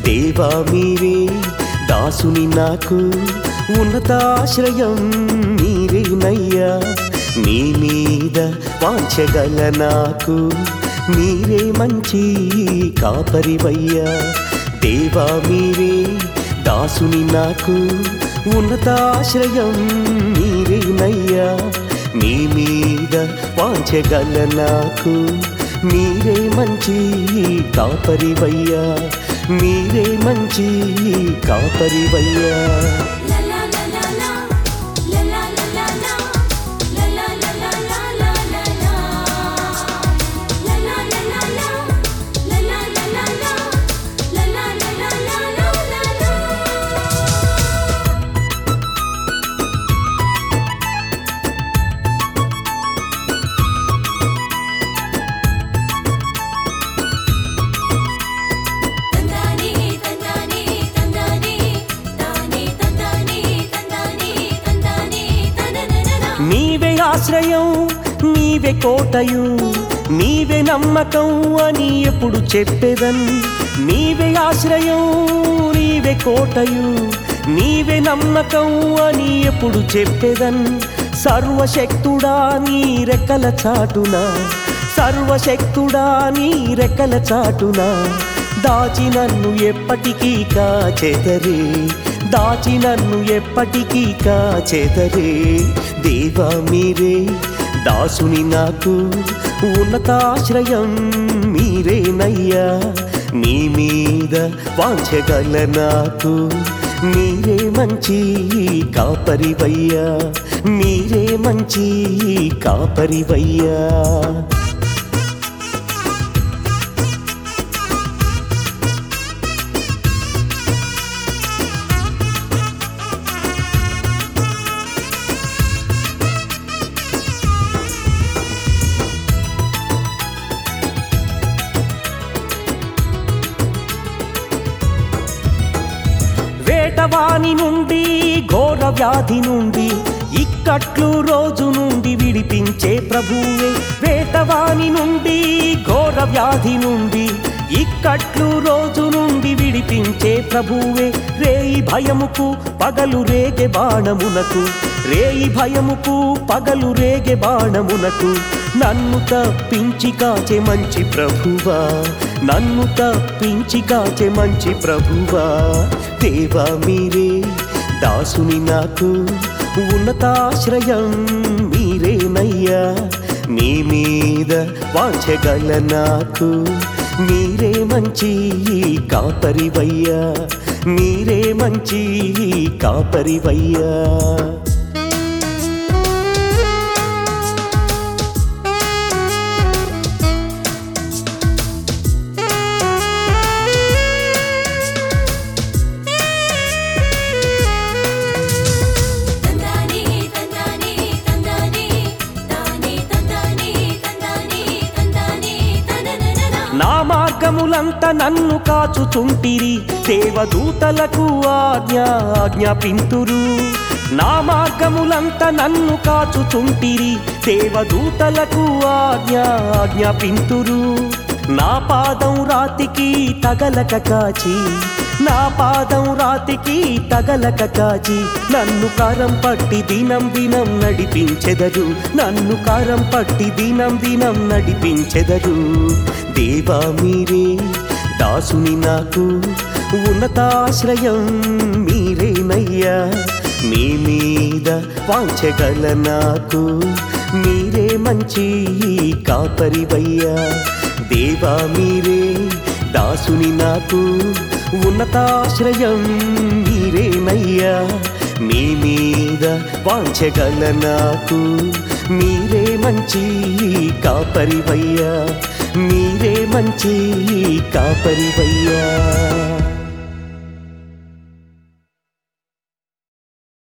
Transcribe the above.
దేవా మీరే దాసుని నాకు ఉన్నతాశ్రయం మీరేనయ్యా మీ మీద వాంచగల నాకు మీరే మంచి కాపరివయ్యా దేవా మీరే దాసుని నాకు ఉన్నతాశ్రయం మీరేనయ్యా మీ మీద వాంచగల నాకు మీరే మంచి కాపరివయ్యా మీరే మంచి కాపరివయ్యా La la la la la, la la la la la, la la la la la la la la, la la la la la, la la la la la, la la la la la la la la. తందాని తందాని తందాని తాని తందాని తందాని తందాని తనననన నీవే ఆశ్రయం నీవే కోటయు నీవే నమ్మకం అని ఎప్పుడు చెప్పేదన్ నీవే ఆశ్రయం నీవే కోటయు నీవే నమ్మకం అని ఎప్పుడు చెప్పేదన్ సర్వశక్తుడా నీ రెక్కల చాటున సర్వశక్తుడా నీ రెక్కల చాటున దాచి నన్ను ఎప్పటికీ కాచెదరే దాచి నన్ను ఎప్పటికీ కాచెదరే దేవా మీరే దాసుని నాకు ఉన్నతాశ్రయం మీరేనయ్యా మీ మీద వాంచగల నాకు మీరే మంచి కాపరివయ్యా మీరే మంచి కాపరివయ్యా వేటవాని నుండి ఘోర వ్యాధి నుండి ఇక్కట్లు రోజు నుండి విడిపించే ప్రభువే వేటవాని నుండి ఘోర వ్యాధి నుండి ఇక్కట్లు రోజు నుండి విడిపించే ప్రభువే రేయి భయముకు పగలు రేగే బాణమునకు రేయి భయముకు పగలు రేగే బాణమునకు నన్ను తప్పించి కాచే మంచి ప్రభువా నన్ను తప్పించి కాచే మంచి ప్రభువా దేవా మీరే దాసుని నాకు ఉన్నతాశ్రయం మీరేనయ్యా మీ మీద వాంచగల నాకు మీరే మంచి కాపరివయ్యా మీరే మంచి కాపరివయ్యా తందాని తందాని తందాని తాని తందాని తందాని తందాని తనననన నా మార్గములంత నన్ను కాచుచుంటిరి దేవదూతలకు ఆజ్ఞ ఆజ్ఞాపింతురు నా మార్గములంత నన్ను కాచుచుంటిరి దేవదూతలకు ఆజ్ఞ ఆజ్ఞాపింతురు నా పాదం రాతికి తగలక కాచి నా పాదం రాతికి తగలక కాచి నన్ను కారం పట్టి దినం దినం నడిపించెదరు నన్ను కారం పట్టి దినం దినం నడిపించెదరు దేవా మీరే దాసుని నాకు ఉన్నతాశ్రయం మీరేనయ్యా మీ మీద వాంచగల నాకు మీరే మంచి కాపరివయ్యా దేవా మీరే దాసుని నాకు ఉన్నతాశ్రయం మీరేనయ్యా మీ మీద వాంచగల నాకు మీరే మంచి కాపరివయ్యా మీరే మంచి కాపరివయ్యా